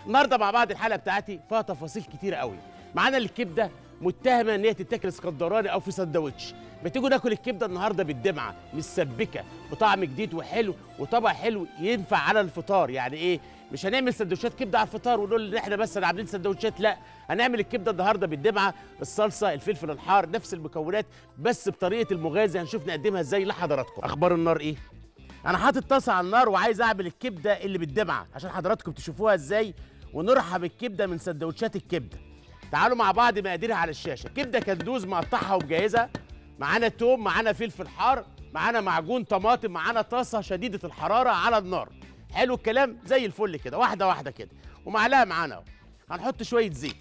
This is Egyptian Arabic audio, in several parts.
النهارده مع بعض الحلقه بتاعتي فيها تفاصيل كتيره قوي معانا الكبده متهمه ان هي تتاكل اسكندراني او في سندوتش بتيجوا ناكل الكبده النهارده بالدمعه متسبكه بطعم جديد وحلو وطبق حلو ينفع على الفطار يعني ايه مش هنعمل سندوتشات كبده على الفطار ونقول ان احنا بس عاملين سندوتشات لا هنعمل الكبده النهارده بالدمعه الصلصه الفلفل الحار نفس المكونات بس بطريقه المغازي هنشوف نقدمها ازاي لحضراتكم اخبار النار ايه انا حاطط طاسه على النار وعايز اعمل الكبده اللي بالدمعه عشان حضراتكم تشوفوها ازاي ونرحب الكبده من سندوتشات الكبده تعالوا مع بعض مقاديرها على الشاشه كبده كندوز مقطعها ومجهزها معانا توم معانا فلفل حار معانا معجون طماطم معانا طاسه شديده الحراره على النار حلو الكلام زي الفل كده واحده واحده كده ومعلقه معانا اهو هنحط شويه زيت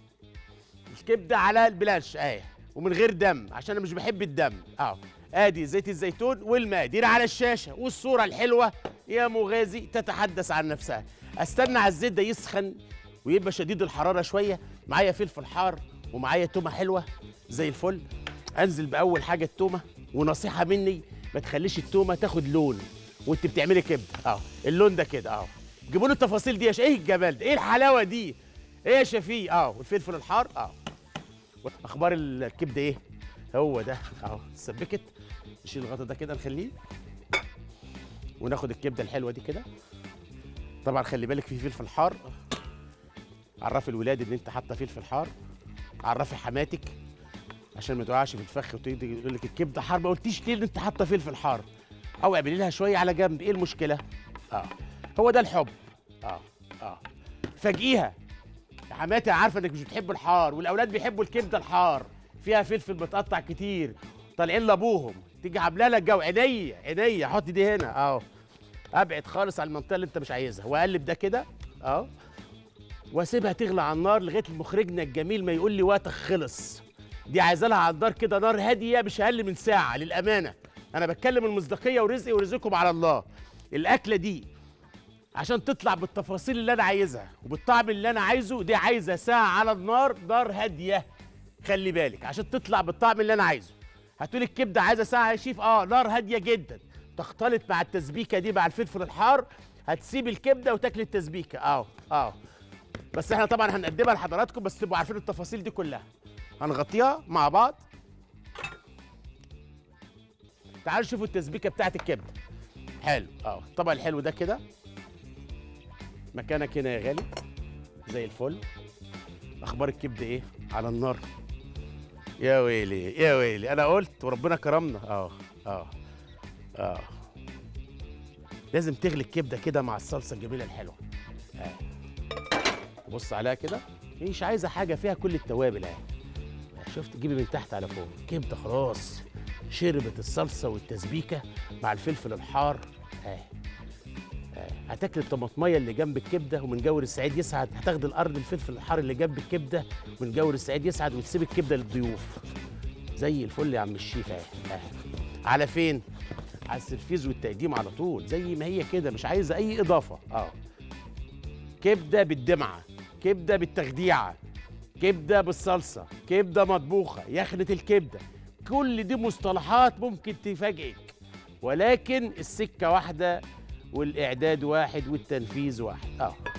الكبده على البلانش اهي ومن غير دم عشان انا مش بحب الدم اهو ادي زيت الزيتون والمقادير على الشاشه والصوره الحلوه يا مغازي تتحدث عن نفسها استنى على الزيت ده يسخن ويبقى شديد الحراره شويه معايا فلفل حار ومعايا تومه حلوه زي الفل انزل باول حاجه التومه ونصيحه مني ما تخليش التومه تاخد لون وانت بتعملي كبده اهو اللون ده كده اهو جيبوا لي التفاصيل دي يا ش- ايه الجمال ده ايه الحلاوه دي ايه يا شفيق اه والفلفل الحار اه اخبار الكبده ايه هو ده اهو سبكت نشيل الغطا ده كده نخليه وناخد الكبده الحلوه دي كده طبعا خلي بالك في فلفل حار عرفي الولاد ان انت حاطه فلفل حار عرفي حماتك عشان ما تقعش في الفخ وتيجي يقول لك الكبده حار ما قلتيش ليه ان انت حاطه فلفل حار او اعملي لها شويه على جنب ايه المشكله اه هو ده الحب اه اه فاجئيها يا حماتي عارفه انك مش بتحب الحار والاولاد بيحبوا الكبده الحار فيها فلفل متقطع كتير طالعين لابوهم تيجي عامله لك جو عينيا عينيا حط دي هنا اهو ابعد خالص عن المنطقه اللي انت مش عايزها واقلب ده كده اهو واسيبها تغلى على النار لغايه مخرجنا الجميل ما يقول لي وقتك خلص دي عايزه لها على النار كده نار هاديه مش اقل من ساعه للامانه انا بتكلم المصداقيه ورزقي ورزقكم على الله الاكله دي عشان تطلع بالتفاصيل اللي انا عايزها وبالطعم اللي انا عايزه دي عايزه ساعه على النار نار هاديه خلي بالك عشان تطلع بالطعم اللي انا عايزه هتقولي الكبده عايزه ساعه يا شيف اه نار هاديه جدا تختلط مع التسبيكه دي مع الفلفل الحار هتسيب الكبده وتاكل التسبيكه اه اه بس احنا طبعا هنقدمها لحضراتكم بس تبقوا عارفين التفاصيل دي كلها هنغطيها مع بعض تعالوا شوفوا التسبيكه بتاعت الكبده حلو اه الطبق الحلو ده كده مكانك هنا يا غالي زي الفل اخبار الكبده ايه على النار يا ويلي يا ويلي انا قلت وربنا كرمنا اه اه اه لازم تغلي الكبده كده مع الصلصه الجميله الحلوه آه. بص عليها كده مش عايزه حاجه فيها كل التوابل اهي شفت جيبي من تحت على فوق كبده خلاص شربت الصلصه والتسبيكه مع الفلفل الحار اهي هتاكل الطماطميه اللي جنب الكبده ومن جور السعيد يسعد هتاخد الارض الفلفل الحار اللي جنب الكبده ومن جور السعيد يسعد وتسيب الكبده للضيوف زي الفل يا عم الشيف اهي اهي. على فين على السرفيز والتقديم على طول زي ما هي كده مش عايزه اي اضافه اه كبده بالدمعه كبده بالتخديعه كبده بالصلصه كبده مطبوخه يخنه الكبده كل دي مصطلحات ممكن تفاجئك ولكن السكه واحده والاعداد واحد والتنفيذ واحد اه